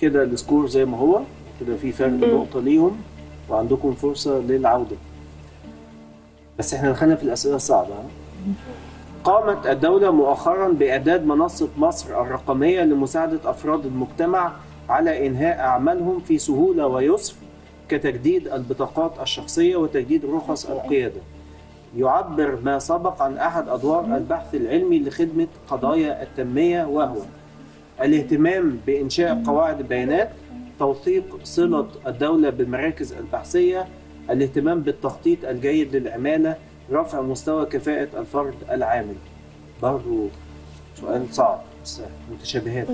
كده السكور زي ما هو كده في فرق نقطه ليهم وعندكم فرصه للعوده بس احنا دخلنا في الاسئله الصعبه ها؟ قامت الدولة مؤخرا بإعداد منصة مصر الرقمية لمساعدة أفراد المجتمع على إنهاء أعمالهم في سهولة ويسر كتجديد البطاقات الشخصية وتجديد رخص القيادة. يعبر ما سبق عن أحد أدوار البحث العلمي لخدمة قضايا التنمية وهو الاهتمام بإنشاء قواعد بيانات، توثيق صلة الدولة بالمراكز البحثية، الاهتمام بالتخطيط الجيد للعمالة، رفع مستوى كفاءة الفرد العامل. برضو سؤال صعب بس متشابهات.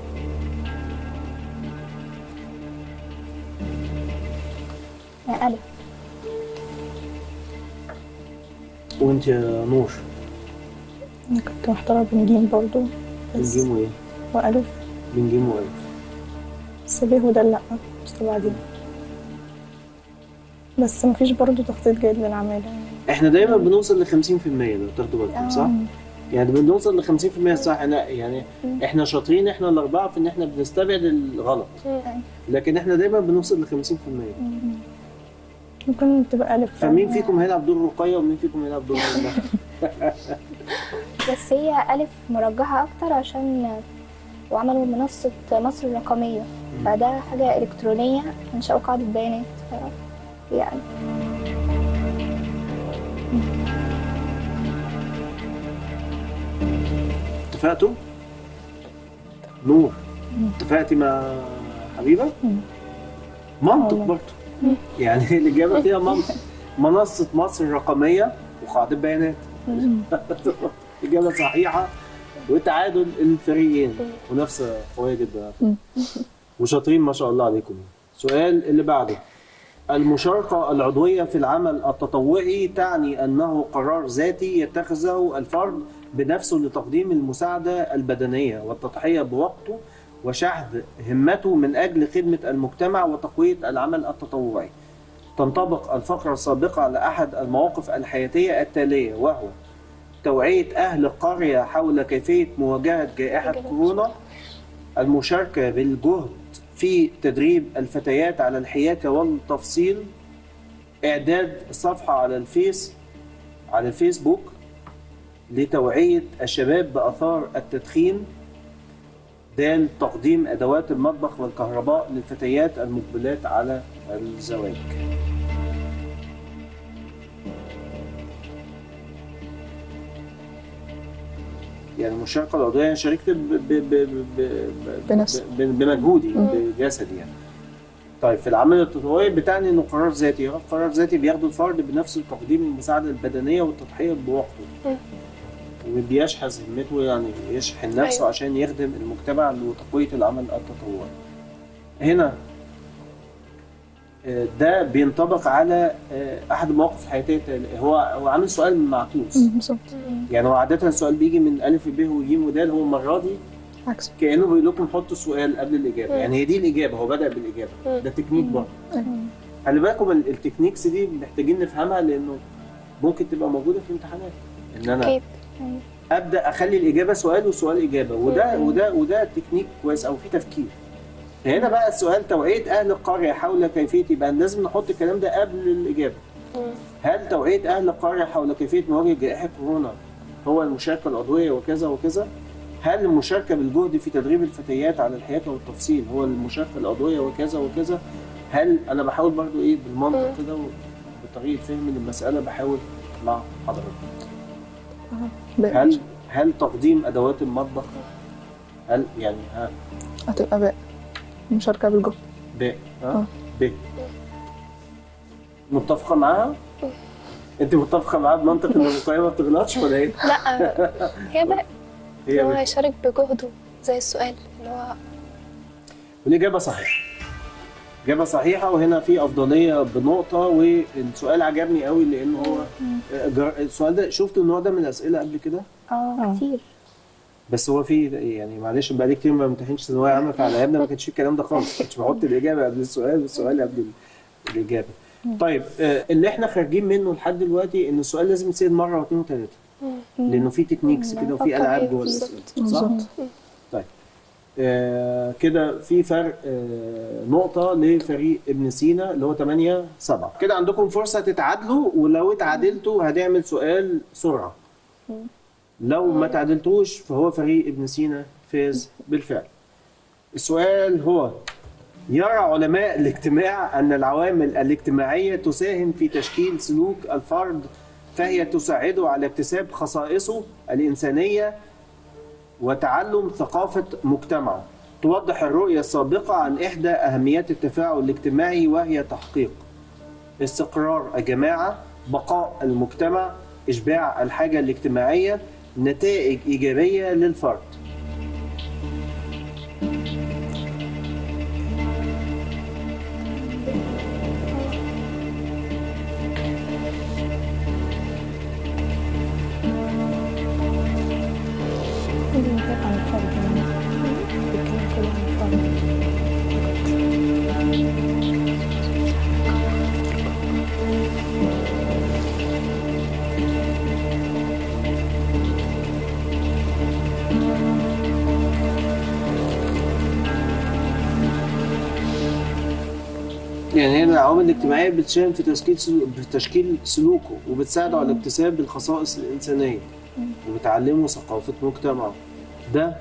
ألف وانت يا نور أنا كنت محتارة بين جيم برضو بس بنجيم وايه؟ وألف بنجيم والف. بس ب وده لأ مستبعدين بس مفيش برضو تخطيط جيد للعمالة احنا دايما بنوصل ل 50% لو تاخدوا بالكم صح؟ يعني بنوصل ل 50% صح احنا يعني احنا شاطرين احنا الاربعه في ان احنا بنستبعد الغلط لكن احنا دايما بنوصل ل 50% ممكن تبقى ألف فمين فيكم هيلعب دور رقيه ومين فيكم هيلعب دور نجمة؟ بس هي ألف مرجحة أكتر عشان وعملوا منصة مصر الرقمية فده حاجة إلكترونية إنشاء قاعدة بيانات ف... يعني اتفقتوا؟ نور اتفقتي مع حبيبه؟ منطق برضه يعني الاجابه فيها منطق منصه مصر الرقميه وقاعده بيانات اجابه صحيحه وتعادل الفريقين منافسه قويه جدا وشاطرين ما شاء الله عليكم السؤال اللي بعده المشاركة العضوية في العمل التطوعي تعني أنه قرار ذاتي يتخذه الفرد بنفسه لتقديم المساعدة البدنية والتضحية بوقته وشحذ همته من أجل خدمة المجتمع وتقوية العمل التطوعي. تنطبق الفقرة السابقة على أحد المواقف الحياتية التالية وهو توعية أهل القرية حول كيفية مواجهة جائحة كورونا المشاركة بالجهد في تدريب الفتيات على الحياكة والتفصيل إعداد صفحة على الفيس على الفيسبوك لتوعية الشباب بآثار التدخين دال تقديم أدوات المطبخ والكهرباء للفتيات المقبلات على الزواج يعني المشاركة العضوية أنا شاركت ب... ب... ب... ب... ب... بنفسك. ب... بمجهودي بجسدي يعني طيب في العمل التطوعي بتعني انه قرار ذاتي قرار ذاتي بياخده الفرد بنفسه لتقديم المساعده البدنيه والتضحيه بوقته وبيشحذ همته يعني يشحن نفسه أيوة. عشان يخدم المجتمع لتقويه العمل التطوعي هنا آه، ده بينطبق على آه، احد المواقف الحياتيه التالية. هو هو عامل سؤال معكوس بالظبط يعني هو عاده السؤال بيجي من الف ب وج ودال هو المره دي عكس كانه بيقول لكم حطوا السؤال قبل الاجابه يعني هي دي الاجابه هو بدا بالاجابه مم. ده تكنيك برضه خلي بالكم ال- التكنيكس دي محتاجين نفهمها لانه ممكن تبقى موجوده في الامتحانات ان انا أكيد ابدا اخلي الاجابه سؤال والسؤال اجابه وده مم. وده وده تكنيك كويس او في تفكير هنا بقى السؤال توعيه اهل القريه حول كيفيه يبقى لازم نحط الكلام ده قبل الاجابه مم. هل توعيه اهل القريه حول كيفيه مواجهه جائحه كورونا هو المشاركه العضويه وكذا وكذا هل المشاركه بالجهد في تدريب الفتيات على الحياكه والتفصيل هو المشاركه العضويه وكذا وكذا هل انا بحاول برضو ايه بالمنطق كده وبطريقه فهم للمساله بحاول مع حضرتك هل هل تقديم ادوات المطبخ هل يعني ها هتبقى باء مشاركة بالجهد ب ها آه. ب متفقه معاها؟ انت متفقه معاها بمنطق ان الرقيه ما بتغلطش ولا ايه؟ لا هي بقى هي إن هو ب. هيشارك بجهده زي السؤال اللي هو والاجابه صحيحه اجابه صحيحه وهنا في افضليه بنقطه والسؤال عجبني قوي لانه هو جر- السؤال ده شفت النوع ده من الاسئله قبل كده اه كتير بس هو في يعني معلش بقالي كتير ما بمتحنش ثانويه عامه فعلى ايامنا ما كانش في الكلام ده خالص كنتش بحط الاجابه قبل السؤال والسؤال قبل ال- الاجابه طيب آه، اللي احنا خارجين منه لحد دلوقتي ان السؤال لازم يتسال مره واثنين وثلاثه لانه في تكنيكس كده وفي نفكر العاب أيوة جوه بالظبط. الاسئله صح؟ بالظبط طيب آه كده في فرق آه نقطة لفريق ابن سينا اللي هو 8 7 كده عندكم فرصة تتعادلوا ولو اتعادلتوا هنعمل سؤال سرعة لو ما تعادلتوش فهو فريق ابن سينا فاز بالفعل السؤال هو يرى علماء الاجتماع أن العوامل الاجتماعية تساهم في تشكيل سلوك الفرد فهي تساعده على اكتساب خصائصه الإنسانية وتعلم ثقافة مجتمعه توضح الرؤية السابقة عن إحدى أهميات التفاعل الاجتماعي وهي تحقيق استقرار الجماعة بقاء المجتمع إشباع الحاجة الاجتماعية نتائج إيجابية للفرد اللي بيتكلم عن الفرد يعني بيتكلم كله عن الفرد يعني هنا العوامل الاجتماعية بتساهم في تشكيل سلو- في تشكيل سلوكه وبتساعده على اكتساب الخصائص الإنسانية وبتعلمه ثقافة مجتمعه ده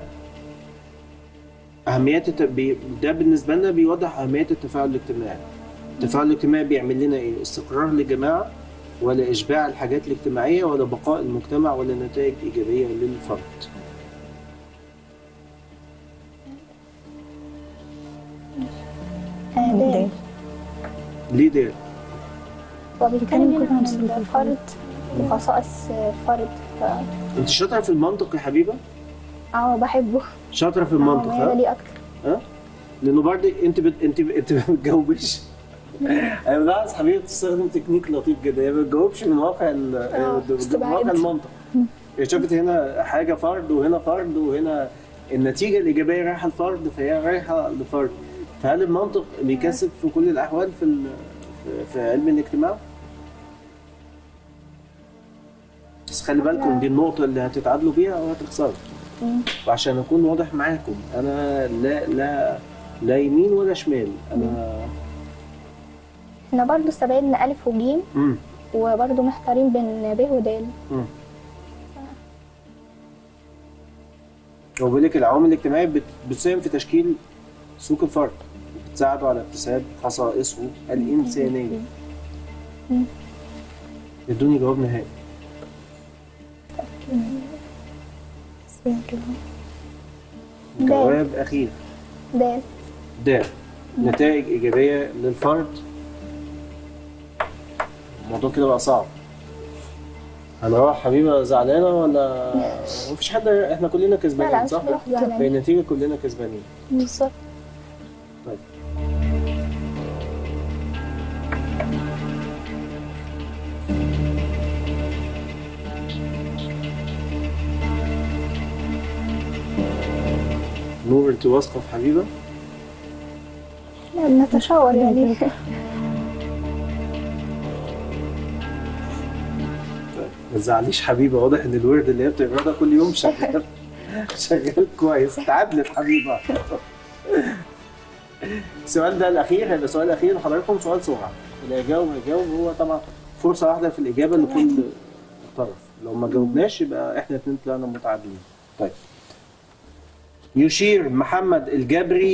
أهميات الت... بي... ده بالنسبة لنا بيوضح أهمية التفاعل الاجتماعي التفاعل الاجتماعي بيعمل لنا إيه؟ استقرار للجماعة ولا إشباع الحاجات الاجتماعية ولا بقاء المجتمع ولا نتائج إيجابية للفرد آه، ده ده ليه ده؟ هو بيتكلم بيتكلم كله هنا عن عن سلوك الفرد وخصائص الفرد ف أنت شاطرة في المنطق يا حبيبة؟ اه بحبه شاطرة في المنطق اه ها؟ ليه اكتر ها؟ لانه برضه انت بت... انت ب... انت ما بتجاوبش انا بلاحظ حبيبي بتستخدم تكنيك لطيف جدا هي ما بتجاوبش من واقع ال... اه، من استبعاد. واقع المنطق هي شافت هنا حاجه فرد وهنا فرد وهنا النتيجه الايجابيه رايحه لفرد فهي رايحه لفرد فهل المنطق بيكسب في كل الاحوال في ال... في- في علم الاجتماع؟ بس خلي بالكم دي النقطة اللي هتتعادلوا بيها أو هتخسروا. مم. وعشان أكون واضح معاكم أنا لا لا لا يمين ولا شمال أنا احنا برضه استبعدنا الف وجيم مم. وبرضه محتارين بين ب ودال مم. هو بيقول لك العوامل الاجتماعية بت- بتساهم في تشكيل سلوك الفرد بتساعده على اكتساب خصائصه الإنسانية. مم. ادوني جواب نهائي. زي كده دال. جواب أخير. دال ده نتائج إيجابية للفرد الموضوع كده بقى صعب هنروح حبيبة زعلانة ولا مفيش حد احنا كلنا لا لا كسبانين مش صح؟ هنروح زعلان في النتيجة كلنا كسبانين بالظبط طيب نور انت واثقة في حبيبة؟ لا بنتشاور يعني طيب، ما تزعليش حبيبه واضح ان الورد اللي هي بتقراه ده كل يوم شغال شغال كويس اتعادلت حبيبه السؤال ده الاخير هيبقى السؤال الاخير لحضراتكم سؤال سرعه اللي هيجاوب هيجاوب هو طبعا فرصه واحده في الاجابه لكل طرف لو ما جاوبناش يبقى احنا اتنين طلعنا متعادلين طيب يشير محمد الجبري